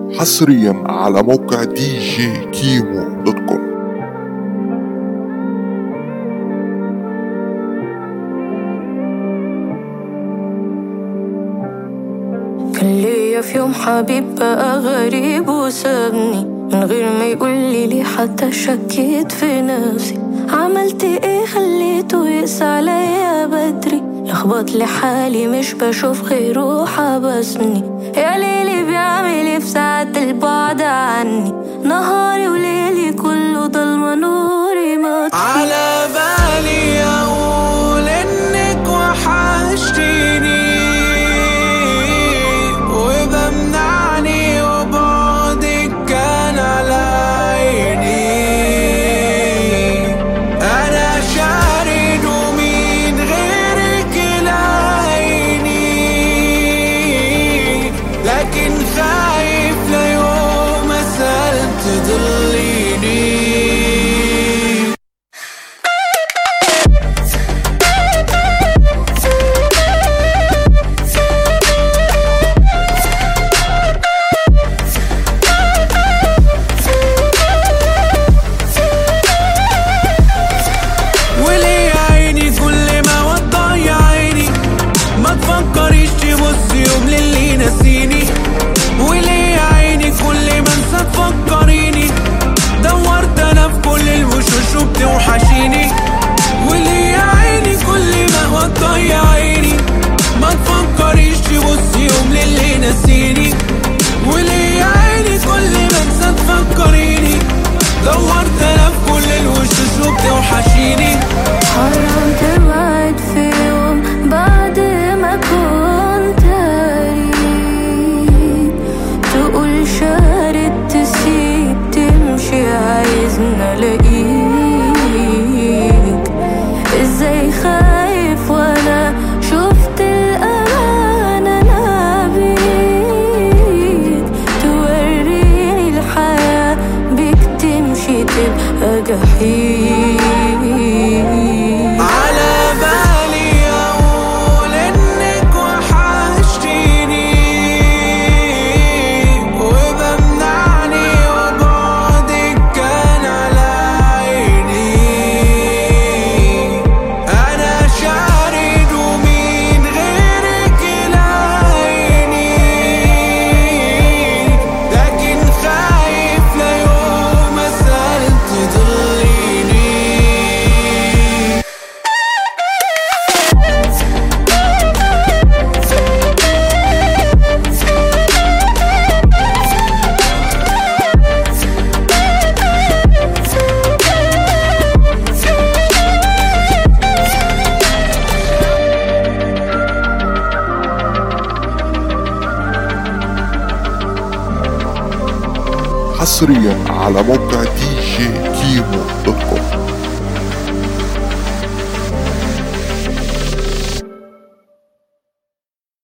حصريا على موقع دي جي كيمو دوت كوم كان ليا في يوم حبيب بقى غريب وسابني من غير ما يقولي ليه حتى شكيت في نفسي عملت ايه خليته يقسى عليا بدري لخبط لي حالي مش بشوف غيره حبسني يا ليلي بيعمل ايه في ساعة البعد عني نهاري وليلي كله ضلمة نوري مطفي على بالي اقول انك وحشتيني وبمنعني وبعدك كان على عيني انا شارد ومين غيرك يلاقيني لكن خايف ليوم اسال تضليني وليه يا عيني كل ما وضيع عيني ما تفكريش تبص يوم للي نسيني وليه يا عيني كل ما انسى تفكريني دورت انا في كل الوشوش وبتوحشيني وليه يا عيني كل ما وضيع عيني ما تفكريش تبص يوم للي نسيني وليه يا عيني كل ما انسى تفكريني دورت انا في كل الوشوش وبتوحشيني حرام تبعد في يوم بعد ما كنت قريب تقول شارد تسيب تمشي عايزنا الاقيك ازاي خايف وانا شفت الامان انا بيك توريني الحياة بيك تمشي تبقى جحيم على بالي اقول انك وحشتيني وبمنعني وبعدك كان على عيني انا شارد ومين غيرك يلاقيني لكن خايف ليوم اسال تضليني حصريا على موقع دي جي كيمو دوت كوم